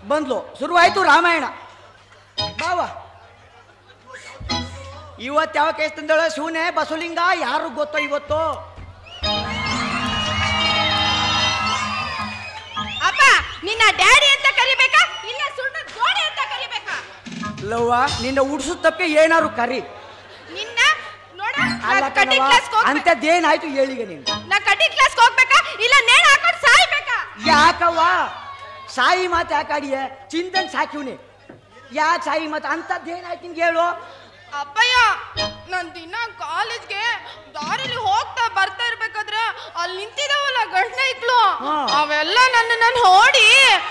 ಬಂದ್ಲು ಶುರುವಾಯ್ತು ರಾಮಾಯಣ ಬಾವ ಇವತ್ತು ಯಾವ ಕೇಸ್ ತಂದಳ ಶಿವನೇ ಬಸವಲಿಂಗ ಯಾರು ಗೊತ್ತೋ ಇವತ್ತು ಅಪ್ಪ ನಿನ್ನ ಡ್ಯಾಡಿ ಅಂತ ಕರಿಬೇಕಾ ಇಲ್ಲ ಸುಳ್ಳು ಗೋಡೆ ಅಂತ ಕರಿಬೇಕಾ ಲವ್ವ ನಿನ್ನ ಉಡ್ಸು ತಪ್ಪೆ ಏನಾರು ಕರಿ ನಿನ್ನ ನೋಡ ಅಲ್ಲ ಕಟಿಂಗ್ ಕಣವ್ವ, ಕ್ಲಾಸ್ ಹೋಗ್ಬೇಕಾ ಅಂಥದ್ದೇನಾಯ್ತು ಹೇಳಿಗೆ ನೀನು ನಾ ಕಟಿಂಗ್ ಕ್ಲಾಸ್ ಹೋಗ್ಬೇಕಾ ಇಲ್ಲ ನೇಣು ಹಾಕೊಂಡು ಸಾಯ್ಬೇಕಾ ಯಾಕವ್ವ ಸಾಯಿ ಮಾತು ಯಾಕೆ ಆಡಿಯ ಚಿಂತನ್ ಸಾಕಿವ್ನಿ ಯಾಕೆ ಸಾಯಿ ಮಾತು ಅಂಥದ್ದೇನಾಯ್ತು ನಿನ್ಗೆ ಹೇಳು ಅಪ್ಪಯ್ಯ ನಾನ್ ದಿನ ಕಾಲೇಜ್ಗೆ ದಾರಿಲಿ ಹೋಗ್ತಾ ಬರ್ತಾ ಇರ್ಬೇಕಾದ್ರೆ ಅಲ್ಲಿ ನಿಂತಿದಾವಲ್ಲ ಗಂಡ ಇದ್ಲು ಹಾ. ಅವೆಲ್ಲ ನನ್ನ ನಾನು ನೋಡಿ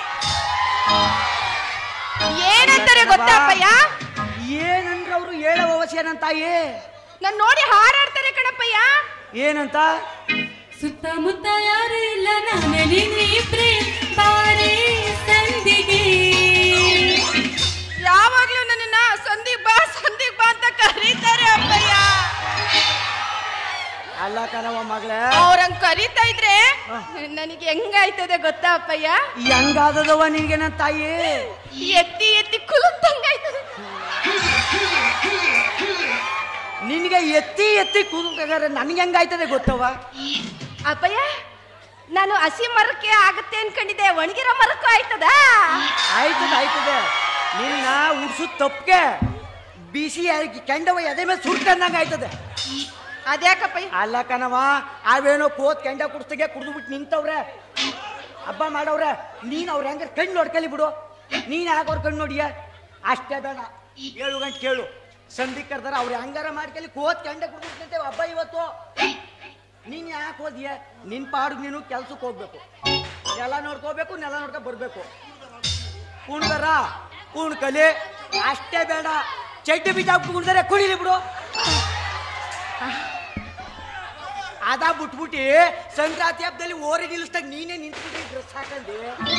ಏನಂತಾರೆ ಗೊತ್ತಾ ಅಪ್ಪಯ್ಯ ಏನಂದ್ರೆ ಅವರು ಹೇಳೋ ಅವಶ್ಯ ಏನಂತ ತಾಯಿ ನಾನ್ ನೋಡಿ ಹಾರಾಡ್ತಾರೆ ಕಣಪ್ಪಯ್ಯ ಏನಂತ ಸುತ್ತಮುತ್ತ ಯಾರು ಇಲ್ಲ ನಾನೇ ನೀನಿಬ್ರೆ ಬಾರೆ ಸಂದಿಗೆ ಯಾವಾಗ್ಲೂ ನನ್ನನ್ನ ಸಂದೀಪ್ ಬಾ ಸಂದೀಪ್ ಬಾ ಅಂತ ಕರೀತಾರೆ ಅಪ್ಪಯ್ಯ ಅಲ್ಲ ಕಣವ ಮಗಳೇ ಅವ್ರಂಗ್ ಕರೀತಾ ಇದ್ರೆ ಹಾ. ನನಗೆ ಹೆಂಗಾಯ್ತದೆ ಗೊತ್ತಾ ಅಪ್ಪಯ್ಯ ಹೆಂಗಾದದವ ನಿನ್ಗೆ ನನ್ನ ತಾಯಿ ಎತ್ತಿ ಎತ್ತಿ ಕುಲುಕ್ದಂಗಾಯ್ತದೆ ನಿನ್ಗೆ ಎತ್ತಿ ಎತ್ತಿ ಕೂದಲಾರೆ ನನ್ಗೆ ಹೆಂಗಾಯ್ತದೆ ಗೊತ್ತವ ಅಪ್ಪಯ್ಯ ನಾನು ಹಸಿ ಮರಕ್ಕೆ ಆಗತ್ತೆ ಅನ್ಕೊಂಡಿದ್ದೆ ಒಣಗಿರೋ ಮರಕ್ಕೂ ಆಯ್ತದ ಆಯ್ತದ ಆಯ್ತದೆ ನಿನ್ನ ಉಡ್ಸು ತಪ್ಪಿಗೆ ಬಿಸಿ ಆಗಿ ಕೆಂಡವ ಎದೆ ಮೇಲೆ ಸುರ್ಕಂದಂಗ ಆಯ್ತದೆ ಅದ್ಯಾಕಪ್ಪಯ್ಯ ಅಲ್ಲ ಕಣವ ಅವೇನೋ ಕೋತ್ ಕೆಂಡ ಕುಡ್ಸ್ತಿಗೆ ಕುಡ್ದು ಬಿಟ್ಟು ನಿಂತವ್ರೆ ಹಬ್ಬ ಮಾಡವ್ರೆ ನೀನ್ ಅವ್ರ ಹೆಂಗಾರ ಕಣ್ಣು ನೋಡ್ಕಲಿ ಬಿಡು ನೀನ್ ಯಾಕೆ ಅವ್ರ ಕಣ್ಣು ನೋಡಿಯ ಅಷ್ಟೇ ಬೇಡ ಏಳು ಗಂಟೆ ಕೇಳು ಸಂಧಿ ಕರ್ದಾರ ಅವ್ರ ಹೆಂಗಾರ ಮಾಡ್ಕಲಿ ಕೋತ್ ಕೆಂಡ ಕುಡ್ದು ಹಬ್ಬ ಇವತ್ತು ನೀನ್ ಯಾಕೆ ಹೋದಿಯ ನಿನ್ ಪಾಡು ನೀನು ಕೆಲ್ಸಕ್ಕೆ ಹೋಗ್ಬೇಕು ನೆಲ ನೋಡ್ಕೋಬೇಕು ನೆಲ ನೋಡ್ಕೊ ಬರ್ಬೇಕು ಕುಣ್ದಾರ ಕುಣ್ಕಲಿ ಅಷ್ಟೇ ಬೇಡ ಚಡ್ಡಿ ಬೀಜ ಕುಣ್ದರೆ ಕುಡಿಲಿ ಬಿಡು ಅದ ಬಿಟ್ಬಿಟ್ಟು ಸಂಕ್ರಾಂತಿ ಹಬ್ಬದಲ್ಲಿ ಓರಿ ನಿಲ್ಲಿಸ್ದಾಗ ನೀನೇ ನಿಂತ್ಬಿಟ್ಟು ಡ್ರೆಸ್ ಹಾಕಂಡಿ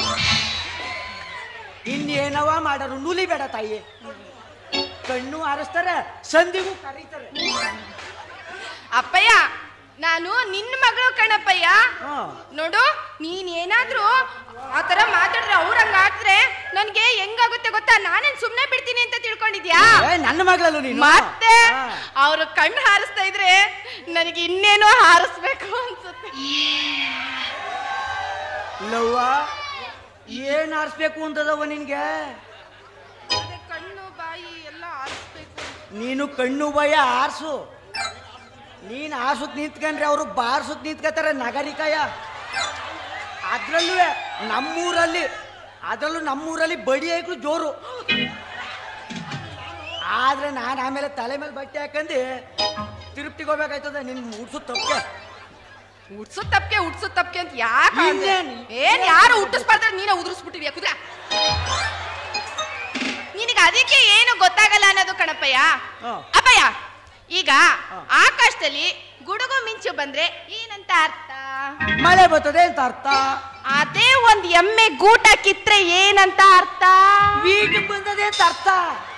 ಇನ್ನೇನವ ಮಾಡರು ನುಲಿ ಬೇಡ ತಾಯಿ ಕಣ್ಣು ಆರಿಸ್ತಾರೆ ಸಂಧಿಗೂ ಕರೀತಾರೆ ಅಪ್ಪಯ್ಯ ನಾನು ನಿನ್ನ ಮಗಳು ಕಣಪ್ಪಯ್ಯ ಹಾ. ನೋಡು ನೀನ್ ಏನಾದ್ರೂ ಆತರ ಮಾತಾಡಿದ್ರೆ ಅವ್ರ ಹಂಗ ಆಡಿದ್ರೆ ನನ್ಗೆ ಹೆಂಗಾಗುತ್ತೆ ಗೊತ್ತಾ ನಾನೇನ್ ಸುಮ್ನೆ ಬಿಡ್ತೀನಿ ಅಂತ ತಿಳ್ಕೊಂಡಿದ್ಯಾ ಏ, ನನ್ನ ಮಗಳಲ್ಲೂ ನೀನು ಮತ್ತೆ ಹಾ. ಅವ್ರ ಕಣ್ಣು ಹಾರಿಸ್ತಾ ಇದ್ರೆ ನನಗೆ ಇನ್ನೇನೋ ಹಾರಿಸ್ಬೇಕು ಅನ್ಸುತ್ತೆ ಲವ್ವ ಏನ್ ಆರಿಸ್ಬೇಕು ಅಂತದವ ನಿನ್ಗೆ ಅದೇ ಕಣ್ಣು ಬಾಯಿ ಎಲ್ಲ ಹಾರಿಸ್ಬೇಕು ನೀನು ಕಣ್ಣು ಭಯ ಆರ್ಸು ನೀನ್ ಆರ್ಸುಕ್ ನಿಂತ್ಕೊಂಡ್ರೆ ಅವರು ಬಾರ್ಸುಕ್ ನಿಂತ್ಕೋತಾರೆ ನಗರಿಕಾಯ ಅದ್ರಲ್ಲೂ ನಮ್ಮೂರಲ್ಲಿ ಅದರಲ್ಲೂ ನಮ್ಮೂರಲ್ಲಿ ಬಡಿ ಹಾಕ್ಲು ಜೋರು ಆದ್ರೆ ನಾನು ಆಮೇಲೆ ತಲೆ ಮೇಲೆ ಬಟ್ಟೆ ಹಾಕಂದು ತಿರುಪ್ತಿಗೆ ಹೋಗ್ಬೇಕಾಯ್ತದ ನಿನ್ ಮುಡ್ಸು ತಪ್ಪೆ ಉಡ್ಸು ತಪ್ಕೆ ಉಡ್ಸು ತಪ್ಕೆ ಅಂತ ಯಾಕೆ ಇನ್ನೇನ್? ಏನ್ ಯಾರು ಹುಟ್ಟಿಸ್ಬಾರ್ದ್ರೆ ನೀನೇ ಉದುರಿಸ್ಬಿಟ್ಟಿದ್ಯಾ ಕುದ್ರ ನಿನಗೆ ಅದಕ್ಕೆ ಏನು ಗೊತ್ತಾಗಲ್ಲ ಅನ್ನೋದು ಕಣಪ್ಪಯ್ಯ ಹಾ. ಅಪ್ಪಯ್ಯ ಈಗ ಹಾ. ಆಕಾಶದಲ್ಲಿ ಗುಡುಗು ಮಿಂಚು ಬಂದ್ರೆ ಏನಂತ ಅರ್ಥ ಮಳೆ ಬರ್ತದೆ ಅಂತ ಅರ್ಥ ಅದೇ ಒಂದ್ ಎಮ್ಮೆ ಗೂಟ ಕಿತ್ರೆ ಏನಂತ ಅರ್ಥ ವೀಟಿಗೆ ಬಂದದೆ ಅಂತ ಅರ್ಥ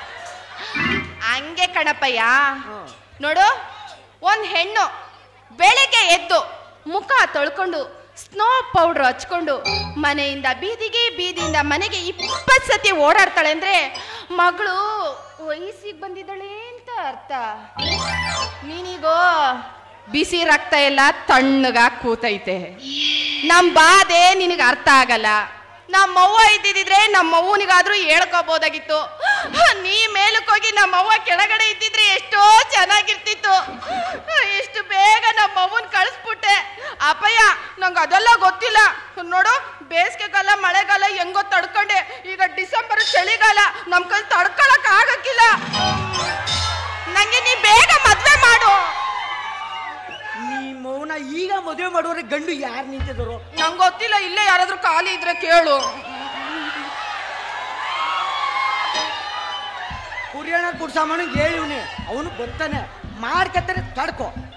ಹಂಗೆ ಕಣಪ್ಪಯ್ಯ ಹಾ. ನೋಡು ಒಂದ್ ಹೆಣ್ಣು ಬೆಳಿಗ್ಗೆ ಎದ್ದು ಮುಖ ತೊಳ್ಕೊಂಡು ಸ್ನೋ ಪೌಡರ್ ಹಚ್ಕೊಂಡು ಮನೆಯಿಂದ ಬೀದಿಗೆ ಬೀದಿಯಿಂದ ಮನೆಗೆ ಇಪ್ಪತ್ತು ಸತಿ ಓಡಾಡ್ತಾಳೆ ಅಂದ್ರೆ ಮಗಳು ವಯಸ್ಸಿಗೆ ಬಂದಿದ್ದಾಳೆ ಅಂತ ಅರ್ಥ ನೀನೀಗೋ ಬಿಸಿ ರಕ್ತ ಎಲ್ಲ ತಣ್ಣಗ ಕೂತೈತೆ ನಮ್ ಬಾಧೆ ನಿನಗೆ ಅರ್ಥ ಆಗಲ್ಲ ನಮ್ಮವ್ವ ಇದ್ದಿದ್ರೆ ನಮ್ಮವ್ವನಿಗಾದ್ರೂ ಹೇಳ್ಕೋಬೋದಾಗಿತ್ತು ನೀ ಮೇಲಕ್ಕೋಗಿ ನಮ್ಮವ್ವ ಕೆಳಗಡೆ ಇದ್ದಿದ್ರೆ ಎಷ್ಟೋ ಚೆನ್ನಾಗಿರ್ತಿತ್ತು ಎಷ್ಟು ಬೇಗ ನಮ್ಮವ್ವನ್ ಕಳಿಸ್ಬಿಟ್ಟೆ ಅಪ್ಪಯ್ಯ ನಂಗೆ ಅದೆಲ್ಲ ಗೊತ್ತಿಲ್ಲ ನೋಡು ಬೇಸಿಗೆಗಾಲ ಮಳೆಗಾಲ ಹೆಂಗೋ ತಡ್ಕೊಂಡೆ ಈಗ ಡಿಸೆಂಬರ್ ಚಳಿಗಾಲ ನಮ್ ಕೈ ತಡ್ಕೊಳಕ್ ಆಗಕ್ಕಿಲ್ಲ ನಂಗೆ ನೀ ಬೇಗ ಮದ್ವೆ ಮಾಡು ನೀ ಮೌನ ಈಗ ಮದುವೆ ಮಾಡುವರೆ ಗಂಡು ಯಾರು ನಿಂತಿದ್ರು ನಂಗೆ ಗೊತ್ತಿಲ್ಲ ಇಲ್ಲೇ ಯಾರಾದ್ರೂ ಖಾಲಿ ಇದ್ರೆ ಕೇಳು ಕುರಿಯಣ್ಣ ಕುಡ್ಸಾಮಣ್ಣ ಹೇಳಿವ್ನಿ ಅವನು ಬರ್ತಾನೆ ಮಾಡ್ಕತ್ತಾರೆ ತಡ್ಕೋ